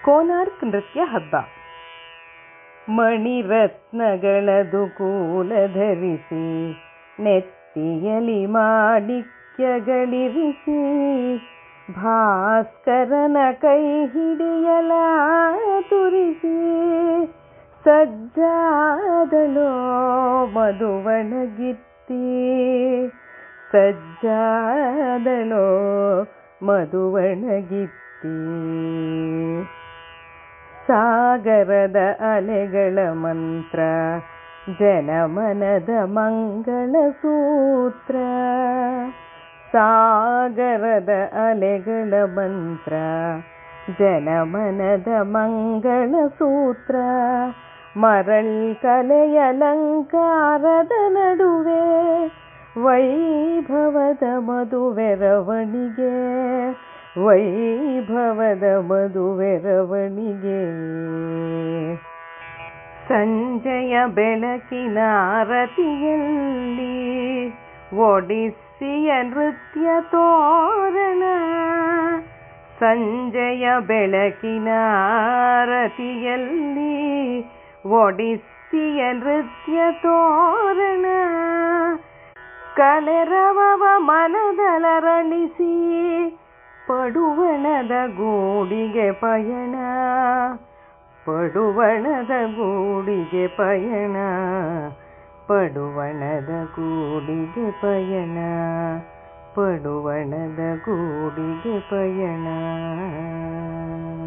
ಕೋನಾರ್ಕ್ ನೃತ್ಯ ಹಬ್ಬ ಮಣಿರತ್ನಗಳದು ಕೂಲ ಧರಿಸಿ ನೆತ್ತಿಯಲಿ ಮಾಣಿಕ್ಯಗಳಿರಿಸಿ ಭಾಸ್ಕರನ ಕೈ ಹಿಡಿಯಲ ತುರಿಸಿ ಸಜ್ಜಾದಳೋ ಮಧುವಣಗಿತ್ತಿ ಸಜ್ಜಾದಳೋ ಮಧುವಣಗಿತ್ತಿ ಸಾಗರದ ಅಲೆಗಳ ಮಂತ್ರ ಜನಮನದ ಮಂಗಳ ಸೂತ್ರ ಸಾಗರದ ಅಲೆಗಳ ಮಂತ್ರ ಜನಮನದ ಮಂಗಳ ಸೂತ್ರ ಮರಳ್ ಕಲೆಯಲಂಕಾರದ ನಡುವೆ ವೈಭವದ ಮಧುವೆರವಣಿಗೆ ವೈಭವದ ಮಧುವೆರವಣಿಗೆ ಸಂಜೆಯ ಬೆಳಕಿನ ಆರತಿಯಲ್ಲಿ ಒಡಿಸ್ಸಿಯ ನೃತ್ಯ ತೋರಣ ಸಂಜೆಯ ಬೆಳಕಿನ ಆರತಿಯಲ್ಲಿ ಒಡಿಸ್ಸಿಯ ನೃತ್ಯ ತೋರಣ ಕಲೆರವವ ಮನದಲರಳಿಸಿ ಪಡುವಣದ ಗೂಡಿಗೆ ಪಯಣ ಪಡುವಣದ ಗೂಡಿಗೆ ಪಯಣ ಪಡುವಣದ ಗೂಡಿಗೆ ಪಯಣ ಪಡುವಣದ ಗೂಡಿಗೆ ಪಯಣ